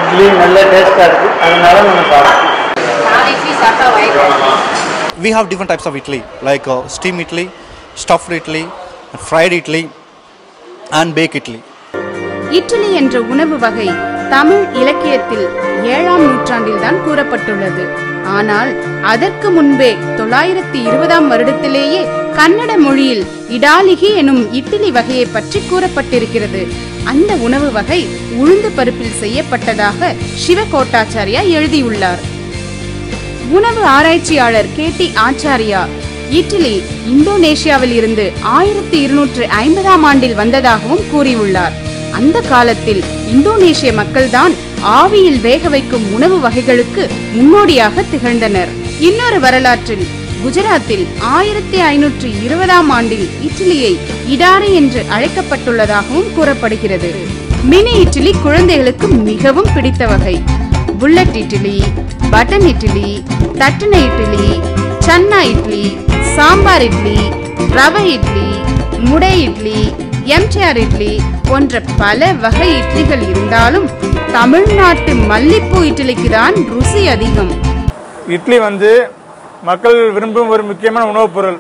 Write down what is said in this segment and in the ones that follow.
இட்லி நல்ல டேஸ்ட்டாக இருக்குது அதனால நம்ம சாப்பிடுவோம் நாலு இட்லி சாப்பிட்டா வயிறு We have different types of idli like uh, steam idli, stuffed idli, fried idli, and baked idli. Idli என்ற உணவு வகை தமிழ் இலக்கியத்தில் ஏழாம் நூற்றாண்டில்தான் கூறப்பட்டுள்ளது ஆனால் அதற்கு முன்பே தொள்ளாயிரத்தி இருபதாம் வருடத்திலேயே கன்னட மொழியில் இடாலிகி எனும் இட்லி வகையை பற்றி கூறப்பட்டிருக்கிறது அந்த உணவு வகை உளுந்து பருப்பில் செய்யப்பட்டதாக சிவகோட்டாச்சாரியா எழுதியுள்ளார் உணவு ஆராய்ச்சியாளர் கே டி ஆச்சாரியா இட்லி இந்தோனேஷியாவில் இருந்து ஆயிரத்தி இருநூற்று ஐம்பதாம் ஆண்டில் வந்ததாகவும் கூறியுள்ளார் அந்த காலத்தில் இந்தோனேஷிய மக்கள்தான் ஆவியில் வேக வைக்கும் உணவு வகைகளுக்கு முன்னோடியாக திகழ்ந்தனர் இன்னொரு வரலாற்றில் குஜராத்தில் ஆயிரத்தி ஐநூற்று இருபதாம் ஆண்டில் இட்லியை இடாரி என்று அழைக்கப்பட்டுள்ளதாகவும் கூறப்படுகிறது மினி இட்லி குழந்தைகளுக்கு மிகவும் பிடித்த வகை புல்லட் இட்லி பட்டன் இட்லி தட்டின இட்லி சன்னா இட்லி சாம்பார் இட்லி ரவை இட்லி முடை இட்லி எம்டிஆர் இட்லி போன்ற பல வகை இட்லிகள் இருந்தாலும் தமிழ்நாட்டு மல்லிப்பூ இட்லிக்கு தான் ருசி அதிகம் இட்லி வந்து மக்கள் விரும்பும் ஒரு முக்கியமான உணவுப் பொருள்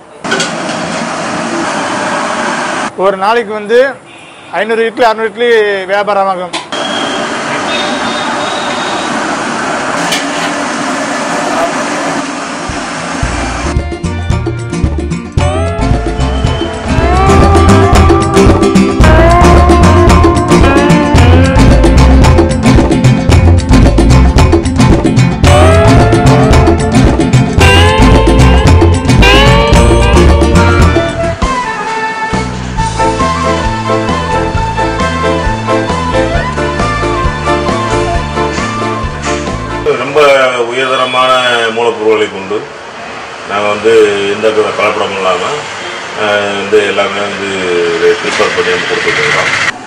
ஒரு நாளைக்கு வந்து ஐநூறு இட்லி அறுநூறு இட்லி வியாபாரமாகும் ரொம்ப உயர்தரமான மூலப்பொருட்களை கொண்டு நாங்கள் வந்து எந்த வித கலப்படம் இல்லாமல் வந்து எல்லாமே வந்து ப்ரிப்பேர் பண்ணி வந்து கொடுத்துருக்கோம்